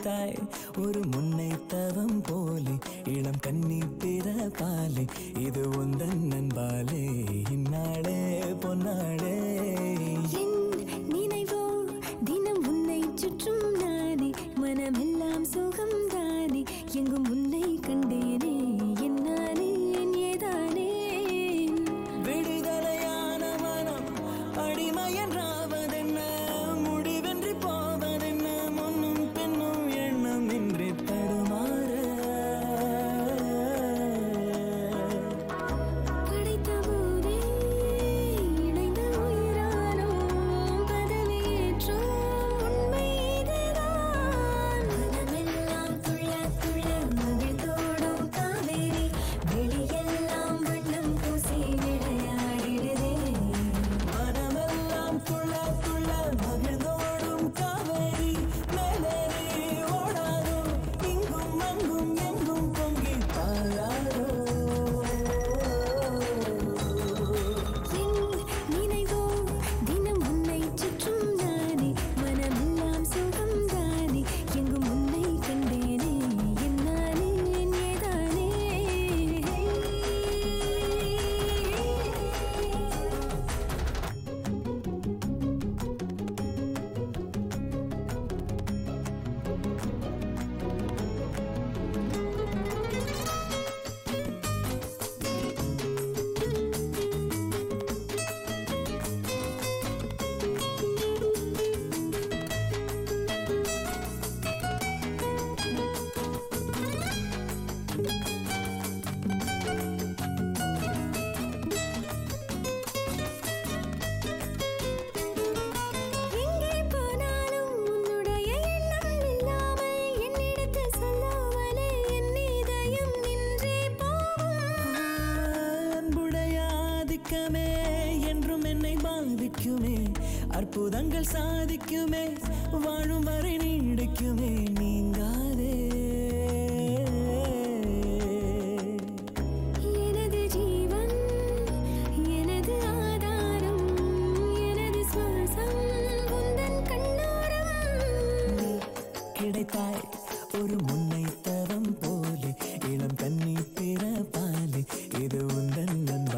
கிடைத்தாய் ஒரு முன்னை தவம் போலே இளம் கன்னி பிற பாலே இது உந்தன் நண்பாலே இந்நாளே பொன்னாளே என் நினைவோ தினம் உன்னை சுற்றும் நானே மனமெல்லாம் சுகம் தானே எங்கும் உன்னை கண்டேனே என்னானே ஏதானே விடுதலையான மனம் அடிமை என்றாவதென்ன முடிவென்றி போவதென்ன முன்னும் பின்னும் எண்ணம் இன்றி தடுமாற படைத்த போதே இணைந்த உயிரானோம் பதவியேற்றோம் உண்மை இதுதான் மனமெல்லாம் துள்ள துள்ள மகிழ்ந்தோடும் காவேரி வெளியெல்லாம் வண்ணம் பூசி விளையாடிடுதே மனமெல்லாம் துள்ள துள்ள மகிழ்ந்தோடும் காவேரி மேலேறி ஓடாதோ இங்கும் அங்கும் எங்கும் பொங்கி பாயாதோ என் நினைவோ தினம் உன்னை சுற்றும் நானே மனமெல்லாம் சுகம் தானே எங்கும் உன்னை கண்டேனே என்னானே ஏதானே எங்கே போனாலும் உன்னுடைய எண்ணம் இல்லாமல் என்னிடத்தில் சொல்லாமலே என் இதயம் நின்றே போகும் அன்புடைய ஆதிக்கமே என்றும் என்னை பாதிக்குமே அற்புதங்கள் சாதிக்குமே வாழும் வரை நீடிக்குமே நீங்காதே எனது ஜீவன் எனது ஆதாரம் எனது சுவாசம் உந்தன் கண்ணோரம் கிடைத்தாய் ஒரு முன்னை தவம் போலே இளம் கன்னி பிற பாலே இது உந்தன் நண்ப